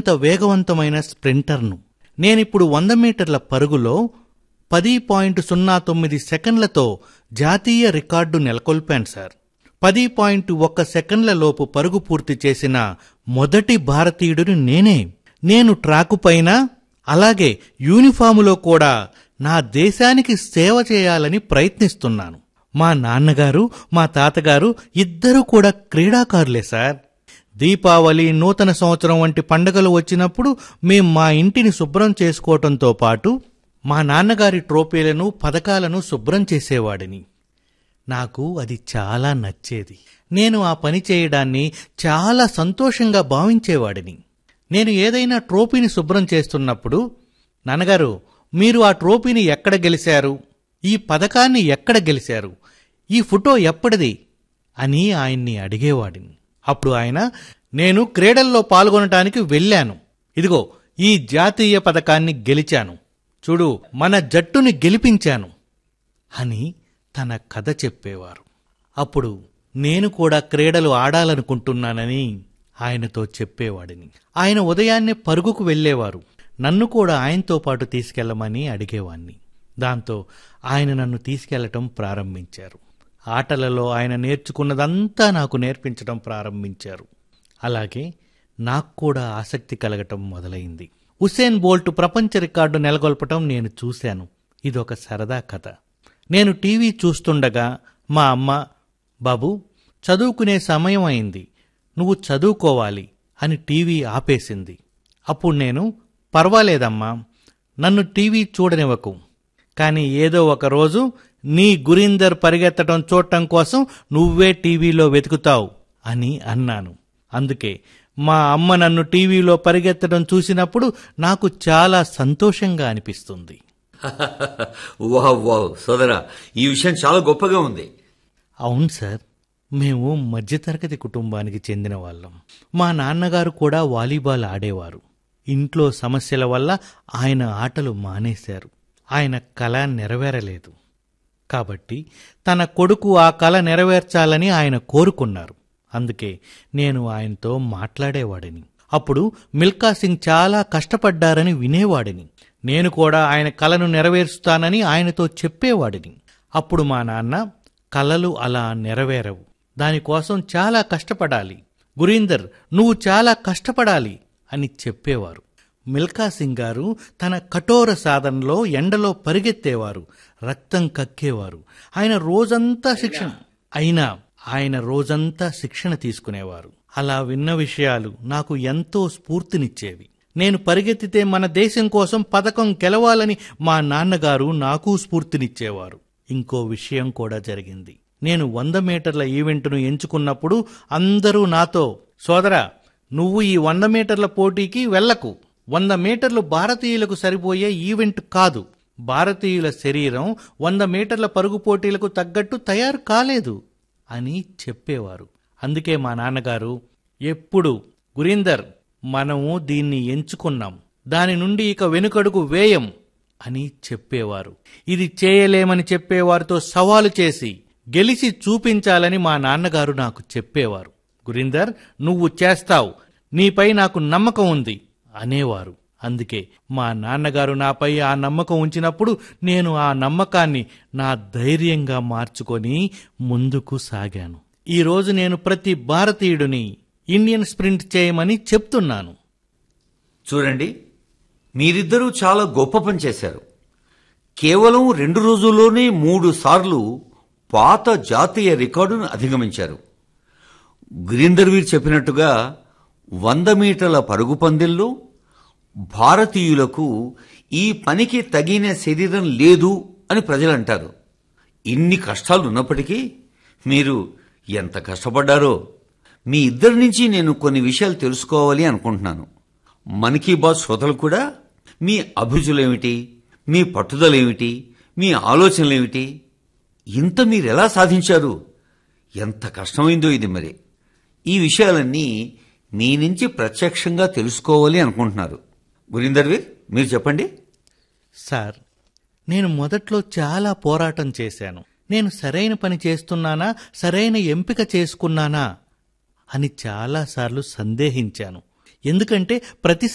అత్యంత వేగవంతమైన స్ప్రింటర్ను నేనిప్పుడు వంద మీటర్ల పరుగులో పది పాయింట్ సున్నా తొమ్మిది సెకండ్లతో జాతీయ రికార్డు నెలకొల్పాను సార్ పది పాయింట్ ఒక్క సెకండ్ల లోపు పరుగు పూర్తి చేసిన మొదటి భారతీయుడిని నేనే నేను ట్రాకు పైన అలాగే యూనిఫాములో కూడా నా దేశానికి సేవ చేయాలని ప్రయత్నిస్తున్నాను మా నాన్నగారు మా తాతగారు ఇద్దరూ కూడా క్రీడాకారులే సార్ దీపావళి నూతన సంవత్సరం వంటి పండుగలు వచ్చినప్పుడు మేం మా ఇంటిని శుభ్రం చేసుకోవటంతో పాటు మా నాన్నగారి ట్రోఫీలను పథకాలను శుభ్రం చేసేవాడిని నాకు అది చాలా నచ్చేది నేను ఆ పని చేయడాన్ని చాలా సంతోషంగా భావించేవాడిని నేను ఏదైనా ట్రోఫీని శుభ్రం చేస్తున్నప్పుడు నాన్నగారు మీరు ఆ ట్రోఫీని ఎక్కడ గెలిచారు ఈ పథకాన్ని ఎక్కడ గెలిచారు ఈ ఫోటో ఎప్పటిది అని ఆయన్ని అడిగేవాడిని అప్పుడు ఆయన నేను క్రీడల్లో పాల్గొనటానికి వెళ్ళాను ఇదిగో ఈ జాతీయ పథకాన్ని గెలిచాను చూడు మన జట్టుని గెలిపించాను అని తన కథ చెప్పేవారు అప్పుడు నేను కూడా క్రీడలు ఆడాలనుకుంటున్నానని ఆయనతో చెప్పేవాడిని ఆయన ఉదయాన్నే పరుగుకు వెళ్ళేవారు నన్ను కూడా ఆయనతో పాటు తీసుకెళ్లమని అడిగేవాణ్ణి దాంతో ఆయన నన్ను తీసుకెళ్లటం ప్రారంభించారు ఆటలలో ఆయన నేర్చుకున్నదంతా నాకు నేర్పించడం ప్రారంభించారు అలాగే నాకు కూడా ఆసక్తి కలగటం మొదలైంది ఉసేన్ బోల్ట్ ప్రపంచ రికార్డు నెలకొల్పటం నేను చూశాను ఇదొక సరదా కథ నేను టీవీ చూస్తుండగా మా అమ్మ బాబు చదువుకునే సమయం అయింది నువ్వు చదువుకోవాలి అని టీవీ ఆపేసింది అప్పుడు నేను పర్వాలేదమ్మా నన్ను టీవీ చూడనివ్వకు కానీ ఏదో ఒక రోజు నీ గురీందర్ పరిగెత్తడం చూడటం కోసం నువ్వే టీవీలో వెతుకుతావు అని అన్నాను అందుకే మా అమ్మ నన్ను టీవీలో పరిగెత్తడం చూసినప్పుడు నాకు చాలా సంతోషంగా అనిపిస్తుంది వావ్ వావ్ సోదరా ఈ విషయం చాలా గొప్పగా ఉంది అవును సార్ మేము మధ్యతరగతి కుటుంబానికి చెందిన వాళ్ళం మా నాన్నగారు కూడా వాలీబాల్ ఆడేవారు ఇంట్లో సమస్యల వల్ల ఆయన ఆటలు మానేశారు ఆయన కళ నెరవేరలేదు కాబట్టి తన కొడుకు ఆ కళ నెరవేర్చాలని ఆయన కోరుకున్నారు అందుకే నేను ఆయనతో మాట్లాడేవాడిని అప్పుడు మిల్కా సింగ్ చాలా కష్టపడ్డారని వినేవాడిని నేను కూడా ఆయన కలను నెరవేరుస్తానని ఆయనతో చెప్పేవాడిని అప్పుడు మా నాన్న కలలు అలా నెరవేరవు దానికోసం చాలా కష్టపడాలి గురీందర్ నువ్వు చాలా కష్టపడాలి అని చెప్పేవారు మిల్కా సింగ్ గారు తన కఠోర సాధనలో ఎండలో పరిగెత్తేవారు రక్తం కక్కేవారు ఆయన రోజంతా శిక్షణ అయినా ఆయన రోజంతా శిక్షణ తీసుకునేవారు అలా విన్న విషయాలు నాకు ఎంతో స్ఫూర్తినిచ్చేవి నేను పరిగెత్తితే మన దేశం కోసం పథకం గెలవాలని మా నాన్నగారు నాకు స్ఫూర్తినిచ్చేవారు ఇంకో విషయం కూడా జరిగింది నేను వంద మీటర్ల ఈవెంట్ను ఎంచుకున్నప్పుడు అందరూ నాతో సోదరా నువ్వు ఈ వంద మీటర్ల పోటీకి వెళ్లకు వంద మీటర్లు భారతీయులకు సరిపోయే ఈవెంట్ కాదు భారతీయుల శరీరం వంద మీటర్ల పరుగు పోటీలకు తగ్గట్టు తయారు కాలేదు అని చెప్పేవారు అందుకే మా నాన్నగారు ఎప్పుడు గురీందర్ మనము దీన్ని ఎంచుకున్నాం దాని నుండి ఇక వెనుకడుగు వేయం అని చెప్పేవారు ఇది చేయలేమని చెప్పేవారితో సవాలు చేసి గెలిచి చూపించాలని మా నాన్నగారు నాకు చెప్పేవారు గురీందర్ నువ్వు చేస్తావు నీపై నాకు నమ్మకం ఉంది అనేవారు అందుకే మా నాన్నగారు నాపై ఆ నమ్మకం ఉంచినప్పుడు నేను ఆ నమ్మకాన్ని నా ధైర్యంగా మార్చుకొని ముందుకు సాగాను ఈరోజు నేను ప్రతి భారతీయుడిని ఇండియన్ స్ప్రింట్ చేయమని చెప్తున్నాను చూడండి మీరిద్దరూ చాలా గొప్ప పని చేశారు కేవలం రెండు రోజుల్లోనే మూడు సార్లు పాత జాతీయ రికార్డును అధిగమించారు గురీందర్ వీర్ చెప్పినట్టుగా వంద మీటర్ల పరుగు పందెల్లో భారతీయులకు ఈ పనికి తగిన శరీరం లేదు అని ప్రజలు అంటారు ఇన్ని కష్టాలు ఉన్నప్పటికీ మీరు ఎంత కష్టపడ్డారో మీ ఇద్దరి నుంచి నేను కొన్ని విషయాలు తెలుసుకోవాలి అనుకుంటున్నాను మన్ కీ బాత్ శ్రోతలు కూడా మీ అభిరుచులేమిటి మీ పట్టుదలేమిటి మీ ఆలోచనలేమిటి ఇంత మీరు ఎలా సాధించారు ఎంత కష్టమైందో ఇది మరి ఈ విషయాలన్నీ మీ నుంచి ప్రత్యక్షంగా తెలుసుకోవాలి అనుకుంటున్నారు గురీందర్ వీర్ మీరు చెప్పండి సార్ నేను మొదట్లో చాలా పోరాటం చేశాను నేను సరైన పని చేస్తున్నానా సరైన ఎంపిక చేసుకున్నానా అని చాలాసార్లు సందేహించాను ఎందుకంటే ప్రతి